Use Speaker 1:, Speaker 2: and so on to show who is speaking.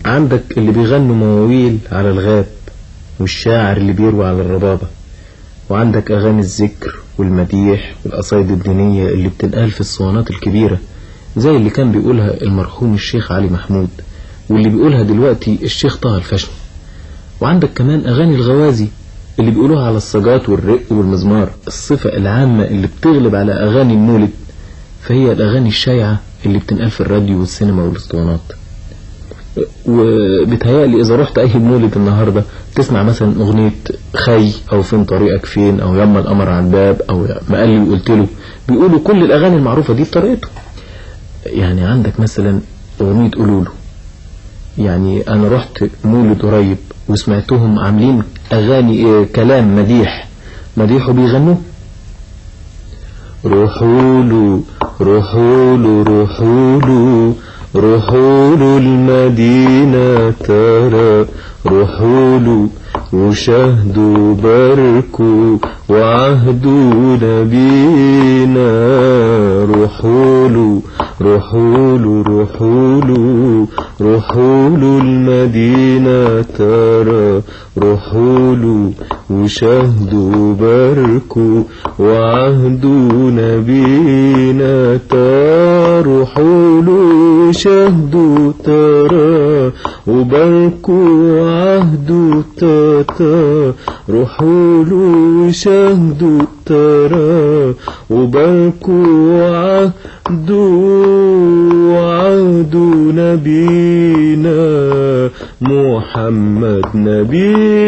Speaker 1: عندك اللي بيغنوا مواويل على الغاب والشاعر اللي بيروي على الربابة وعندك أغاني الذكر والمديح والقصايد الدينية اللي بتنقال في الصوانات الكبيرة زي اللي كان بيقولها المرحوم الشيخ علي محمود واللي بيقولها دلوقتي الشيخ طه الفشني وعندك كمان أغاني الغوازي اللي بيقولوها على الصاجات والرق والمزمار الصفة العامة اللي بتغلب على أغاني المولد فهي الأغاني الشايعة اللي بتنقال في الراديو والسينما والاسطوانات وبتهيألي إذا رحت أي مولد النهاردة تسمع مثلا أغنية خي أو فين طريقك فين أو يما القمر على الباب أو ما قال لي وقلت له بيقولوا كل الأغاني المعروفة دي بطريقته يعني عندك مثلا أغنية قولوله يعني أنا رحت مولد قريب وسمعتهم عاملين أغاني إيه كلام مديح مديح وبيغنوا روحوا له روحوا له روحوا له روحوا له المدينة ترى روحوا له وشهدوا باركوا وعهدوا نبينا روحوا له روحوا له روحوا له روحوا له المدينة ترى روحوا له وشهدوا باركوا وعهدوا نبينا ترى روحوا له شهدوا ترى وباركوا وعهدوا تاتا روحوا له شهدوا ترى وباركوا وعهدوا وعهدوا نبينا محمد نبينا